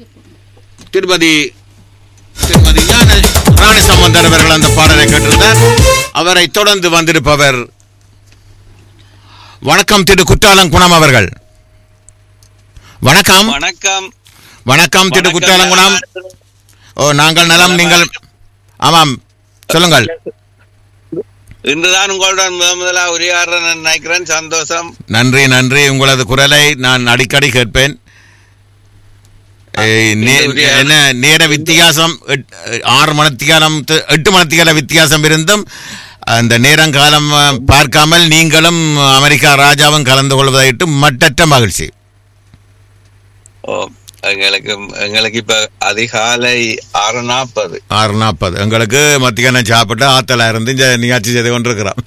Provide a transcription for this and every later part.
திருமதி திருமதி ஞான ராணி சம்பந்தர் அவர்கள் அந்த பாடலை கேட்டிருந்தார் அவரை தொடர்ந்து வந்திருப்பவர் வணக்கம் திரு குற்றாலம் குணம் அவர்கள் வணக்கம் வணக்கம் வணக்கம் திரு குற்றாலம் குணம் ஓ நாங்கள் நலம் நீங்கள் ஆமாம் சொல்லுங்கள் இன்றுதான் உங்களுடன் முதல் முதலாக உரையாடுற நான் நினைக்கிறேன் சந்தோஷம் நன்றி நன்றி உங்களது குரலை நான் அடிக்கடி கேட்பேன் ஏய், நே- உரிய- என்ன நேர வித்தியாசம் எட்- ஆறு மணித்தியாலம் து- எட்டு மணித்தியால வித்தியாசம் இருந்தும் அந்த நேரம் காலம் அஹ், பார்க்காமல் நீங்களும் அமெரிக்கா ராஜாவும் கலந்து கொள்வதாயிட்டு மட்டற்ற மகிழ்ச்சி ஓ எங்களுக்கு எங்களுக்கு இப்ப அதிகாலை ஆறு நாற்பது ஆறு நாற்பது எங்களுக்கு மத்தியானம் சாப்பிட்டு ஆத்தலா இருந்து இங்க நிகழ்ச்சி செய்து கொண்டிருக்கிறோம்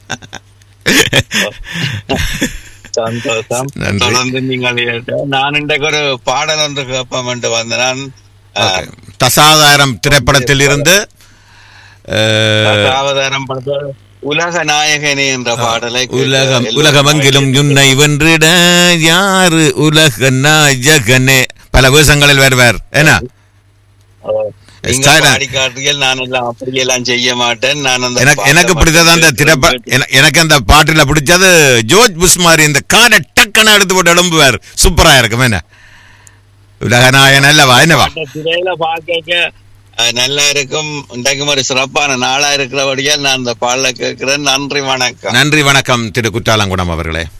சந்தோஷம் நன்றி. தொடர்ந்து நீங்கள் கேட்ட- நான் இன்றைக்கு ஒரு பாடல் ஒன்று கேட்போம் என்று வந்த நான் ஓகே. தசாதாரம் திரைப்படத்தில் இருந்து அஹ், அவதாரம் படத்தில் உலக நாயகனே என்ற பாடலை கேட்டு உலகம் எல்லோரும் உலகமெங்கிலும் உன்னை வென்றிட யாரு உலக நாயகனே பல வேஷங்களில் வருவார் என்ன ஓ, நீங்க ஸ்டைலா. பாடி காட்டுறீர்கள் நான் எல்லாம் அப்படியெல்லாம் செய்ய மாட்டேன் நான் அந்த எனக்கு பாட்டை எனக்கு பிடிச்சது அந்த மட்டும் திரைப்ப கேட்டு- என- எனக்கு அந்த பாட்டுல பிடிச்சது ஜோர்ஜ் புஷ் மாதிரி இந்த காரை டக்குன்னு எடுத்து போட்டு எழும்புவார் சூப்பரா இருக்கும் என்ன உலகநாயகன் அல்லவா என்னவா பாட்டை திரையில பார்க்க அஹ், நல்லா இருக்கும் இன்றைக்கும் ஒரு சிறப்பான நாளா இருக்கிறபடியால் நான் அந்த பாடலை கேட்கிறேன் நன்றி வணக்கம் நன்றி வணக்கம் திரு குற்றாலங்குடம் அவர்களே